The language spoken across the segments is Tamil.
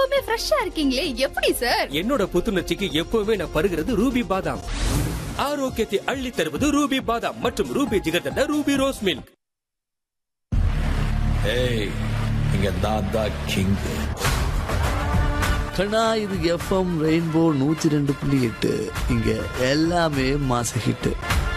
எப்பவுமே ஃப்ரெஷ்ஷா இருக்கீங்களே எப்படி சார் என்னோட புத்துணர்ச்சிக்கு எப்பவுமே நான் பருகிறது ரூபி பாதாம் ஆரோக்கியத்தை அள்ளி தருவது ரூபி பாதாம் மற்றும் Ruby jigarthanda Ruby rose milk ஏய் இங்க நான் தான் கிங் கண்ணா இது எஃப்எம் ரெயின்போ நூத்தி ரெண்டு புள்ளி எட்டு இங்க எல்லாமே மாச ஹிட்டு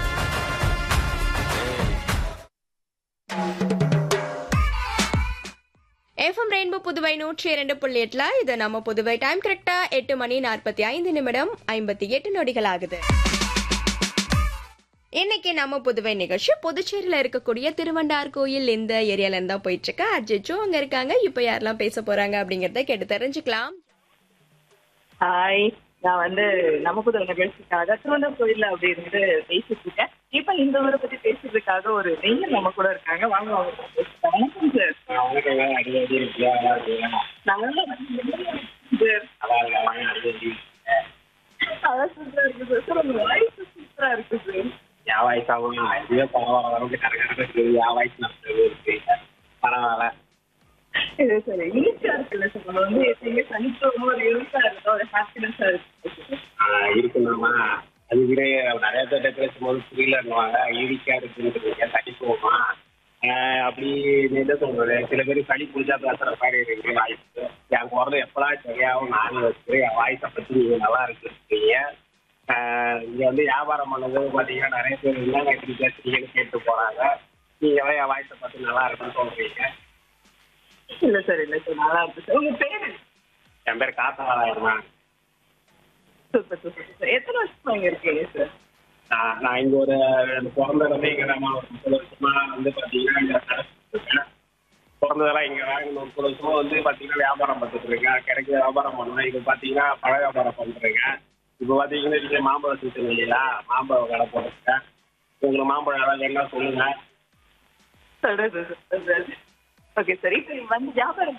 எஃப்எம் ரெயின்போ புதுவை நூற்றி இரண்டு புள்ளி எட்டுல இது நம்ம புதுவை டைம் கரெக்டா எட்டு மணி நாற்பத்தி ஐந்து நிமிடம் ஐம்பத்தி எட்டு நொடிகள் ஆகுது இன்னைக்கு நம்ம புதுவை நிகழ்ச்சி புதுச்சேரியில இருக்கக்கூடிய திருவண்டார் கோயில் இந்த ஏரியால இருந்தா போயிட்டு இருக்கு அஜிச்சோ அங்க இருக்காங்க இப்ப யாரெல்லாம் பேச போறாங்க அப்படிங்கறத கேட்டு தெரிஞ்சுக்கலாம் ஹாய் நான் வந்து நம்ம புது நிகழ்ச்சிக்காக திருவண்ணாமலை கோயில்ல அப்படி இருந்து பேசிட்டு இருக்கேன் இப்ப இந்த ஊரை பத்தி பேசுறதுக்காக ஒரு நெய்யர் நம்ம கூட இருக்காங்க வாங்க அவங்க கூட பேசலாம். வணக்கம் சார் நல்லா அதான் சூப்பரா இருக்கு சார் சார் உங்க வாய்ஸ் சூப்பரா இருக்கு சார் இது சரி ஈஸியா இருக்குல்ல சார் நம்ம வந்து எப்பயுமே தனித்துவமா ஒரு யூஸா இருக்கா ஒரு ஹாப்பினஸா இருக்கு இருக்குமாமா அது விட நிறைய பேர்ட்ட பேசும்போது புரியலன்னுவாங்க ஈடிக்கா இருக்குன்றீங்க தனித்துவமா ஆஹ் அப்படி இது என்ன சொல்றது சில பேர் சளி புடிச்சா பேசுற மாதிரி இருக்கு வாய்ஸ் என் குரல் எப்பலாம் சரியாகும் நானும் வச்சு என் வாய்ஸை பத்தி நீங்க நல்லா இருக்குன்றீங்க ஆஹ் இங்க வந்து வியாபாரம் பண்ணது பாத்தீங்கன்னா நிறைய பேர் என்னங்க இப்படி பேசுறீங்கன்னு கேட்டு போறாங்க நீங்க எல்லாம் என் வாய்ஸை பத்தி நல்லா இருக்குன்னு சொல்றீங்க இல்ல சார் இல்ல சார் நல்லா இருக்கு சார் உங்க பேரு என் பேர் காத்தவாளாயிருமா சூப்பர் சூப்பர் சார் எத்தனை வருஷமா இங்க இருக்கீங்க சார் நான் நான் இங்க ஒரு பிறந்ததுலேருந்து இங்க நம்ம ஒரு முப்பது வருஷமா வந்து பாத்தீங்கன்னா இங்க நடத்திட்டு இருக்கேன் பிறந்ததெல்லாம் இங்க தான் இங்க முப்பது வருஷமா வந்து பாத்தீங்கன்னா வியாபாரம் பார்த்துட்டு இருக்கேன் கிடைக்கிற வியாபாரம் பண்ணுவேன் இப்போ பாத்தீங்கன்னா பழ வியாபாரம் பண்றேங்க இப்போ பாத்தீங்கன்னா இங்க மாம்பழம் சீசன் இல்லையா மாம்பழம் கடை போட்டுருக்கேன் உங்களுக்கு மாம்பழம் ஏதாவது வேணா சொல்லுங்க சொல்றது சார் ஓகே சார் இப்போ வந்து வியாபாரம்